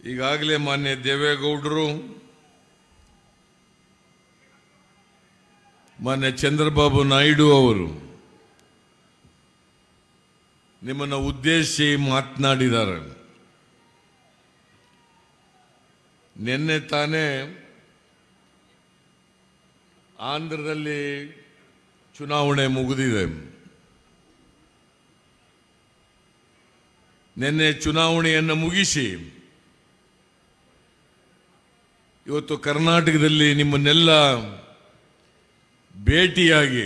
ಈಗಾಗಲೇ ಮಾನ್ಯ ದೇವೇಗೌಡರು ಮಾನ್ಯ ಚಂದ್ರಬಾಬು ನಾಯ್ಡು ಅವರು ನಿಮ್ಮನ್ನು ಉದ್ದೇಶಿಸಿ ಮಾತನಾಡಿದ್ದಾರೆ ನಿನ್ನೆ ತಾನೇ ಆಂಧ್ರದಲ್ಲಿ ಚುನಾವಣೆ ಮುಗಿದಿದೆ ನಿನ್ನೆ ಚುನಾವಣೆಯನ್ನು ಮುಗಿಸಿ ಇವತ್ತು ಕರ್ನಾಟಕದಲ್ಲಿ ನಿಮ್ಮನ್ನೆಲ್ಲ ಭೇಟಿಯಾಗಿ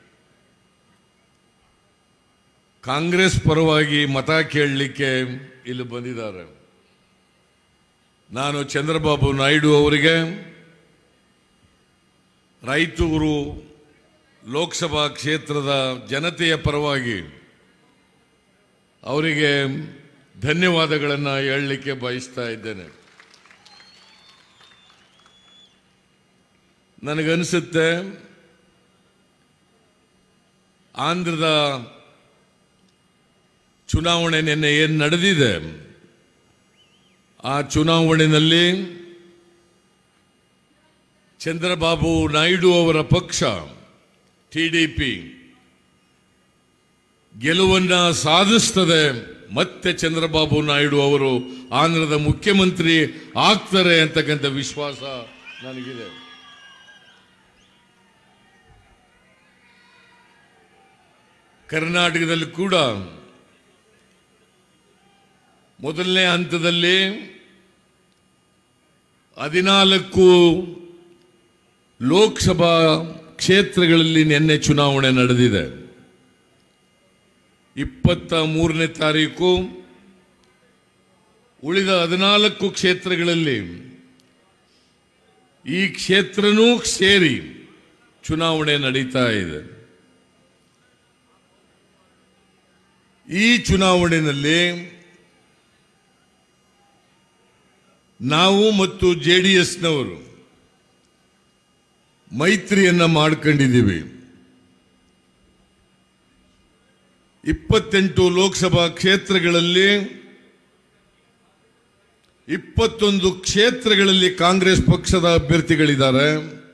ಕಾಂಗ್ರೆಸ್ ಪರವಾಗಿ ಮತ ಕೇಳಲಿಕ್ಕೆ ಇಲ್ಲಿ ಬಂದಿದ್ದಾರೆ ನಾನು ಚಂದ್ರಬಾಬು ನಾಯ್ಡು ಅವರಿಗೆ ರಾಯಚೂರು ಲೋಕಸಭಾ ಕ್ಷೇತ್ರದ ಜನತೆಯ ಪರವಾಗಿ ಅವರಿಗೆ ಧನ್ಯವಾದಗಳನ್ನು ಹೇಳಲಿಕ್ಕೆ ಬಯಸ್ತಾ ಇದ್ದೇನೆ ನನಗನ್ಸುತ್ತೆ ಆಂಧ್ರದ ಚುನಾವಣೆ ನಿನ್ನೆ ಏನು ನಡೆದಿದೆ ಆ ಚುನಾವಣೆಯಲ್ಲಿ ಚಂದ್ರಬಾಬು ನಾಯ್ಡು ಅವರ ಪಕ್ಷ ಟಿಡಿಪಿ ಗೆಲುವನ್ನ ಸಾಧಿಸ್ತದೆ ಮತ್ತೆ ಚಂದ್ರಬಾಬು ನಾಯ್ಡು ಅವರು ಆಂಧ್ರದ ಮುಖ್ಯಮಂತ್ರಿ ಆಗ್ತಾರೆ ಅಂತಕ್ಕಂಥ ವಿಶ್ವಾಸ ನನಗಿದೆ ಕರ್ನಾಟಕದಲ್ಲಿ ಕೂಡ ಮೊದಲನೇ ಹಂತದಲ್ಲಿ ಹದಿನಾಲ್ಕು ಲೋಕಸಭಾ ಕ್ಷೇತ್ರಗಳಲ್ಲಿ ನಿನ್ನೆ ಚುನಾವಣೆ ನಡೆದಿದೆ ಇಪ್ಪತ್ತ ಮೂರನೇ ತಾರೀಕು ಉಳಿದ ಹದಿನಾಲ್ಕು ಕ್ಷೇತ್ರಗಳಲ್ಲಿ ಈ ಕ್ಷೇತ್ರನೂ ಸೇರಿ ಚುನಾವಣೆ ನಡೀತಾ ಇದೆ ಈ ಚುನಾವಣೆಯಲ್ಲಿ ನಾವು ಮತ್ತು ಜೆ ಡಿ ಎಸ್ನವರು ಮೈತ್ರಿಯನ್ನ ಮಾಡ್ಕೊಂಡಿದ್ದೀವಿ ಇಪ್ಪತ್ತೆಂಟು ಲೋಕಸಭಾ ಕ್ಷೇತ್ರಗಳಲ್ಲಿ ಇಪ್ಪತ್ತೊಂದು ಕ್ಷೇತ್ರಗಳಲ್ಲಿ ಕಾಂಗ್ರೆಸ್ ಪಕ್ಷದ ಅಭ್ಯರ್ಥಿಗಳಿದ್ದಾರೆ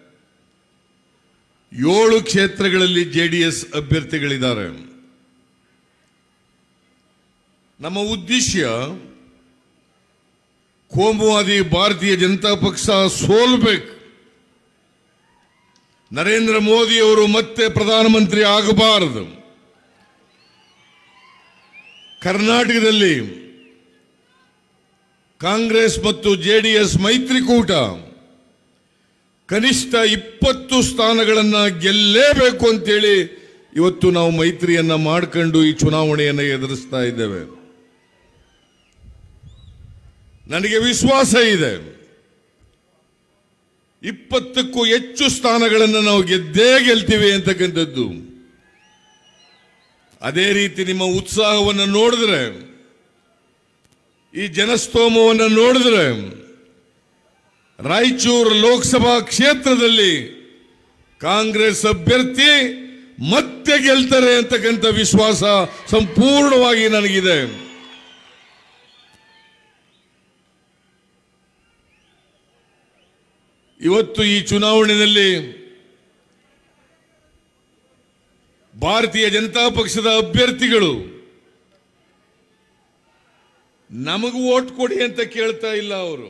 ಏಳು ಕ್ಷೇತ್ರಗಳಲ್ಲಿ ಜೆಡಿಎಸ್ ಅಭ್ಯರ್ಥಿಗಳಿದ್ದಾರೆ ನಮ್ಮ ಉದ್ದೇಶ ಕೋಮುವಾದಿ ಭಾರತೀಯ ಜನತಾ ಪಕ್ಷ ಸೋಲ್ಬೇಕು ನರೇಂದ್ರ ಮೋದಿ ಅವರು ಮತ್ತೆ ಪ್ರಧಾನಮಂತ್ರಿ ಆಗಬಾರದು ಕರ್ನಾಟಕದಲ್ಲಿ ಕಾಂಗ್ರೆಸ್ ಮತ್ತು ಜೆಡಿಎಸ್ ಮೈತ್ರಿಕೂಟ ಕನಿಷ್ಠ ಇಪ್ಪತ್ತು ಸ್ಥಾನಗಳನ್ನು ಗೆಲ್ಲೇಬೇಕು ಅಂತೇಳಿ ಇವತ್ತು ನಾವು ಮೈತ್ರಿಯನ್ನ ಮಾಡ್ಕೊಂಡು ಈ ಚುನಾವಣೆಯನ್ನು ಎದುರಿಸ್ತಾ ಇದ್ದೇವೆ ನನಗೆ ವಿಶ್ವಾಸ ಇದೆ ಇಪ್ಪತ್ತಕ್ಕೂ ಹೆಚ್ಚು ಸ್ಥಾನಗಳನ್ನು ನಾವು ಗೆದ್ದೇ ಗೆಲ್ತೀವಿ ಅಂತಕ್ಕಂಥದ್ದು ಅದೇ ರೀತಿ ನಿಮ್ಮ ಉತ್ಸಾಹವನ್ನು ನೋಡಿದ್ರೆ ಈ ಜನಸ್ತೋಮವನ್ನು ನೋಡಿದ್ರೆ ರಾಯಚೂರು ಲೋಕಸಭಾ ಕ್ಷೇತ್ರದಲ್ಲಿ ಕಾಂಗ್ರೆಸ್ ಅಭ್ಯರ್ಥಿ ಮತ್ತೆ ಗೆಲ್ತಾರೆ ಅಂತಕ್ಕಂಥ ವಿಶ್ವಾಸ ಸಂಪೂರ್ಣವಾಗಿ ನನಗಿದೆ ಇವತ್ತು ಈ ಚುನಾವಣೆಯಲ್ಲಿ ಭಾರತೀಯ ಜನತಾ ಪಕ್ಷದ ಅಭ್ಯರ್ಥಿಗಳು ನಮಗೂ ಓಟ್ ಕೊಡಿ ಅಂತ ಕೇಳ್ತಾ ಇಲ್ಲ ಅವರು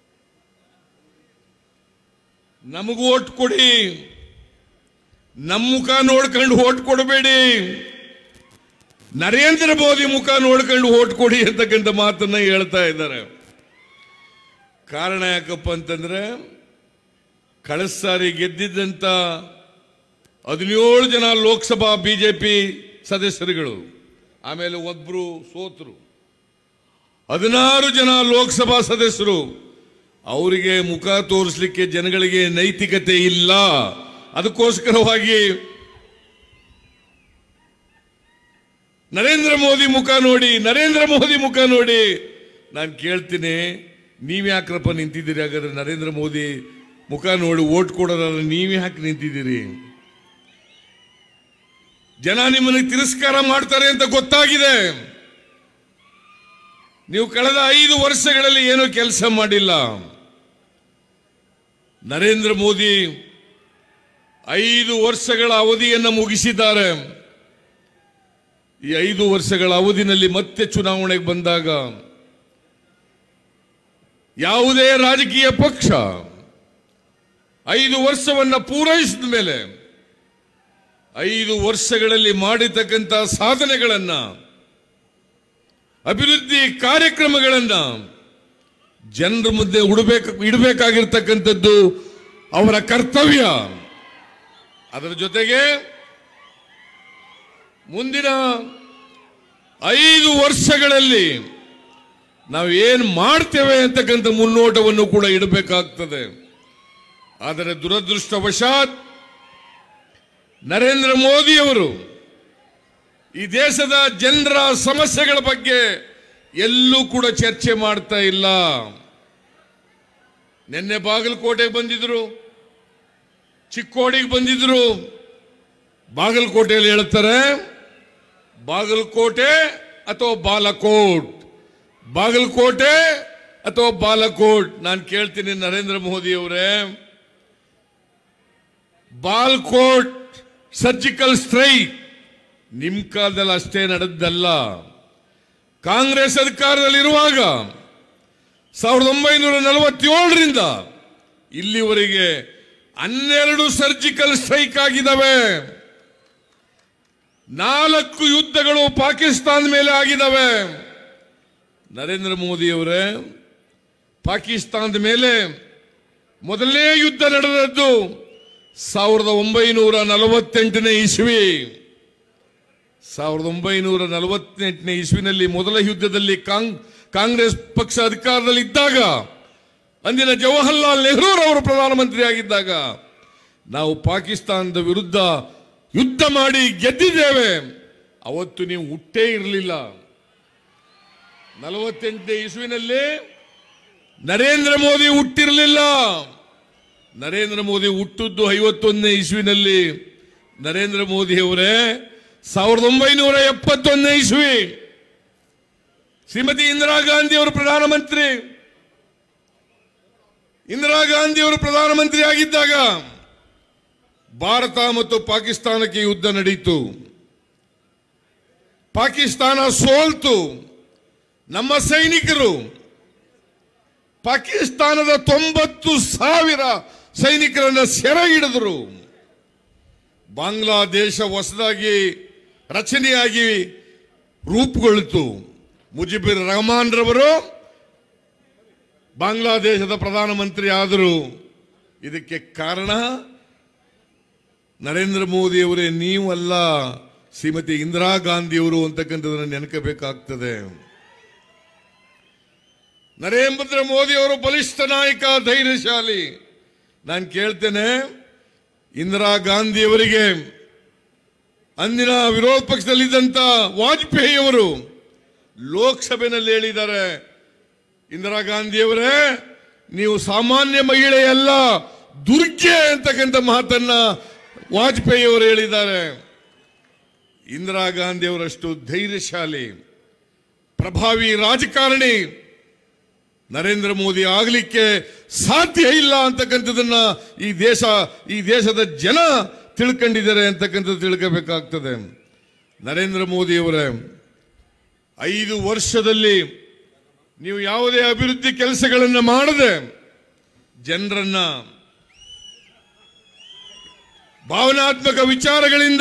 ನಮಗೂ ಓಟ್ ಕೊಡಿ ನಮ್ಮ ಮುಖ ನೋಡ್ಕೊಂಡು ಓಟ್ ಕೊಡಬೇಡಿ ನರೇಂದ್ರ ಮೋದಿ ಮುಖ ನೋಡ್ಕೊಂಡು ಓಟ್ ಕೊಡಿ ಅಂತಕ್ಕಂಥ ಮಾತನ್ನ ಹೇಳ್ತಾ ಇದ್ದಾರೆ ಕಾರಣ ಯಾಕಪ್ಪ ಅಂತಂದ್ರೆ ಕಳೆದ ಸಾರಿ ಗೆದ್ದಿದ್ದಂತ ಹದಿನೇಳು ಜನ ಲೋಕಸಭಾ ಬಿಜೆಪಿ ಸದಸ್ಯರುಗಳು ಆಮೇಲೆ ಒಬ್ರು ಸೋತರು ಹದಿನಾರು ಜನ ಲೋಕಸಭಾ ಸದಸ್ಯರು ಅವರಿಗೆ ಮುಖ ತೋರಿಸಲಿಕ್ಕೆ ಜನಗಳಿಗೆ ನೈತಿಕತೆ ಇಲ್ಲ ಅದಕ್ಕೋಸ್ಕರವಾಗಿ ನರೇಂದ್ರ ಮೋದಿ ಮುಖ ನೋಡಿ ನರೇಂದ್ರ ಮೋದಿ ಮುಖ ನೋಡಿ ನಾನು ಕೇಳ್ತೀನಿ ನೀವ್ಯಾಕ್ರಪ್ಪ ನಿಂತಿದ್ದೀರಿ ಹಾಗಾದ್ರೆ ನರೇಂದ್ರ ಮೋದಿ ಮುಖ ನೋಡಿ ಓಟ್ ಕೊಡೋದಾದ್ರೆ ನೀವು ಯಾಕೆ ನಿಂತಿದ್ದೀರಿ ಜನ ನಿಮ್ಮನ್ನು ತಿರಸ್ಕಾರ ಮಾಡ್ತಾರೆ ಅಂತ ಗೊತ್ತಾಗಿದೆ ನೀವು ಕಳೆದ ಐದು ವರ್ಷಗಳಲ್ಲಿ ಏನು ಕೆಲಸ ಮಾಡಿಲ್ಲ ನರೇಂದ್ರ ಮೋದಿ ಐದು ವರ್ಷಗಳ ಅವಧಿಯನ್ನು ಮುಗಿಸಿದ್ದಾರೆ ಈ ಐದು ವರ್ಷಗಳ ಅವಧಿನಲ್ಲಿ ಮತ್ತೆ ಚುನಾವಣೆಗೆ ಬಂದಾಗ ಯಾವುದೇ ರಾಜಕೀಯ ಪಕ್ಷ ಐದು ವರ್ಷವನ್ನ ಪೂರೈಸಿದ ಮೇಲೆ ಐದು ವರ್ಷಗಳಲ್ಲಿ ಮಾಡಿರ್ತಕ್ಕಂಥ ಸಾಧನೆಗಳನ್ನ ಅಭಿವೃದ್ಧಿ ಕಾರ್ಯಕ್ರಮಗಳನ್ನ ಜನರ ಮುಂದೆ ಉಡಬೇಕು ಇಡಬೇಕಾಗಿರ್ತಕ್ಕಂಥದ್ದು ಅವರ ಕರ್ತವ್ಯ ಅದರ ಜೊತೆಗೆ ಮುಂದಿನ ಐದು ವರ್ಷಗಳಲ್ಲಿ ನಾವು ಏನು ಮಾಡ್ತೇವೆ ಅಂತಕ್ಕಂಥ ಮುನ್ನೋಟವನ್ನು ಕೂಡ ಇಡಬೇಕಾಗ್ತದೆ ಆದರೆ ದುರದೃಷ್ಟವಶಾತ್ ನರೇಂದ್ರ ಮೋದಿಯವರು ಈ ದೇಶದ ಜನರ ಸಮಸ್ಯೆಗಳ ಬಗ್ಗೆ ಎಲ್ಲೂ ಕೂಡ ಚರ್ಚೆ ಮಾಡ್ತಾ ಇಲ್ಲ ನಿನ್ನೆ ಬಾಗಲಕೋಟೆಗೆ ಬಂದಿದ್ರು ಚಿಕ್ಕೋಡಿಗೆ ಬಂದಿದ್ರು ಬಾಗಲಕೋಟೆಯಲ್ಲಿ ಹೇಳ್ತಾರೆ ಬಾಗಲಕೋಟೆ ಅಥವಾ ಬಾಲಕೋಟ್ ಬಾಗಲಕೋಟೆ ಅಥವಾ ಬಾಲಕೋಟ್ ನಾನು ಕೇಳ್ತೀನಿ ನರೇಂದ್ರ ಮೋದಿ ಅವರೇ ಬಾಲ್ಕೋಟ್ ಸರ್ಜಿಕಲ್ ಸ್ಟ್ರೈಕ್ ನಿಮ್ ಕಾಲದಲ್ಲಿ ಅಷ್ಟೇ ನಡೆದಲ್ಲ ಕಾಂಗ್ರೆಸ್ ಅಧಿಕಾರದಲ್ಲಿರುವಾಗ ಸಾವಿರದ ಒಂಬೈನೂರ ನಲವತ್ತೇಳರಿಂದ ಇಲ್ಲಿವರೆಗೆ ಹನ್ನೆರಡು ಸರ್ಜಿಕಲ್ ಸ್ಟ್ರೈಕ್ ಆಗಿದ್ದಾವೆ ನಾಲ್ಕು ಯುದ್ಧಗಳು ಪಾಕಿಸ್ತಾನ ಮೇಲೆ ಆಗಿದ್ದಾವೆ ನರೇಂದ್ರ ಮೋದಿ ಅವರೇ ಪಾಕಿಸ್ತಾನದ ಮೇಲೆ ಮೊದಲನೇ ಯುದ್ಧ ನಡೆದದ್ದು ಸಾವಿರದ ಒಂಬೈನೂರ ನಲವತ್ತೆಂಟನೇ ಇಸ್ವಿ ಸಾವಿರದ ಒಂಬೈನೂರ ನಲವತ್ತೆಂಟನೇ ಇಸ್ವಿನಲ್ಲಿ ಮೊದಲ ಯುದ್ಧದಲ್ಲಿ ಕಾಂಗ್ ಕಾಂಗ್ರೆಸ್ ಪಕ್ಷ ಅಧಿಕಾರದಲ್ಲಿ ಇದ್ದಾಗ ಅಂದಿನ ಜವಾಹರ್ಲಾಲ್ ನೆಹರೂರವರು ಪ್ರಧಾನಮಂತ್ರಿ ಆಗಿದ್ದಾಗ ನಾವು ಪಾಕಿಸ್ತಾನದ ವಿರುದ್ಧ ಯುದ್ಧ ಮಾಡಿ ಗೆದ್ದಿದ್ದೇವೆ ಅವತ್ತು ನೀವು ಹುಟ್ಟೇ ಇರಲಿಲ್ಲ ನಲವತ್ತೆಂಟನೇ ಇಸ್ವಿನಲ್ಲಿ ನರೇಂದ್ರ ಮೋದಿ ಹುಟ್ಟಿರಲಿಲ್ಲ ನರೇಂದ್ರ ಮೋದಿ ಹುಟ್ಟದ್ದು ಐವತ್ತೊಂದನೇ ಇಸ್ವಿನಲ್ಲಿ ನರೇಂದ್ರ ಮೋದಿ ಅವರೇ ಸಾವಿರದ ಒಂಬೈನೂರ ಎಪ್ಪತ್ತೊಂದನೇ ಇಸ್ವಿ ಶ್ರೀಮತಿ ಇಂದಿರಾ ಗಾಂಧಿ ಅವರು ಪ್ರಧಾನಮಂತ್ರಿ ಇಂದಿರಾ ಗಾಂಧಿ ಅವರು ಪ್ರಧಾನಮಂತ್ರಿ ಆಗಿದ್ದಾಗ ಭಾರತ ಮತ್ತು ಪಾಕಿಸ್ತಾನಕ್ಕೆ ಯುದ್ಧ ನಡೆಯಿತು ಪಾಕಿಸ್ತಾನ ಸೋಲ್ತು ನಮ್ಮ ಸೈನಿಕರು ಪಾಕಿಸ್ತಾನದ ತೊಂಬತ್ತು ಸಾವಿರ ಸೈನಿಕರನ್ನ ಸೆರೆ ಹಿಡಿದರು ಬಾಂಗ್ಲಾದೇಶ ಹೊಸದಾಗಿ ರಚನೆಯಾಗಿ ರೂಪುಗೊಳ್ಳಿತು ಮುಜಿಬುರ್ ರಹಮಾನ್ ರವರು ಬಾಂಗ್ಲಾದೇಶದ ಪ್ರಧಾನಮಂತ್ರಿ ಆದರು ಇದಕ್ಕೆ ಕಾರಣ ನರೇಂದ್ರ ಮೋದಿ ಅವರೇ ನೀವಲ್ಲ ಶ್ರೀಮತಿ ಇಂದಿರಾ ಗಾಂಧಿಯವರು ಅಂತಕ್ಕಂಥದ್ದನ್ನು ನೆನಕಬೇಕಾಗ್ತದೆ ನರೇಂದ್ರ ಮೋದಿ ಅವರು ಬಲಿಷ್ಠ ನಾಯಕ ಧೈರ್ಯಶಾಲಿ ನಾನು ಕೇಳ್ತೇನೆ ಇಂದಿರಾ ಗಾಂಧಿ ಅವರಿಗೆ ಅಂದಿನ ವಿರೋಧ ಪಕ್ಷದಲ್ಲಿದ್ದಂತ ವಾಜಪೇಯಿ ಅವರು ಲೋಕಸಭೆಯಲ್ಲಿ ಹೇಳಿದ್ದಾರೆ ಇಂದಿರಾ ಗಾಂಧಿ ಅವರೇ ನೀವು ಸಾಮಾನ್ಯ ಮಹಿಳೆಯಲ್ಲ ದುರ್ಗೆ ಅಂತಕ್ಕಂಥ ಮಾತನ್ನ ವಾಜಪೇಯಿ ಅವರು ಹೇಳಿದ್ದಾರೆ ಇಂದಿರಾ ಗಾಂಧಿ ಅವರಷ್ಟು ಧೈರ್ಯಶಾಲಿ ಪ್ರಭಾವಿ ರಾಜಕಾರಣಿ ನರೇಂದ್ರ ಮೋದಿ ಆಗಲಿಕ್ಕೆ ಸಾಧ್ಯ ಇಲ್ಲ ಅಂತಕ್ಕಂಥದ್ದನ್ನ ಈ ದೇಶ ಈ ದೇಶದ ಜನ ತಿಳ್ಕೊಂಡಿದ್ದಾರೆ ಅಂತಕ್ಕಂಥದ್ದು ತಿಳ್ಕೋಬೇಕಾಗ್ತದೆ ನರೇಂದ್ರ ಮೋದಿ ಅವರೇ ಐದು ವರ್ಷದಲ್ಲಿ ನೀವು ಯಾವುದೇ ಅಭಿವೃದ್ಧಿ ಕೆಲಸಗಳನ್ನು ಮಾಡದೆ ಜನರನ್ನ ಭಾವನಾತ್ಮಕ ವಿಚಾರಗಳಿಂದ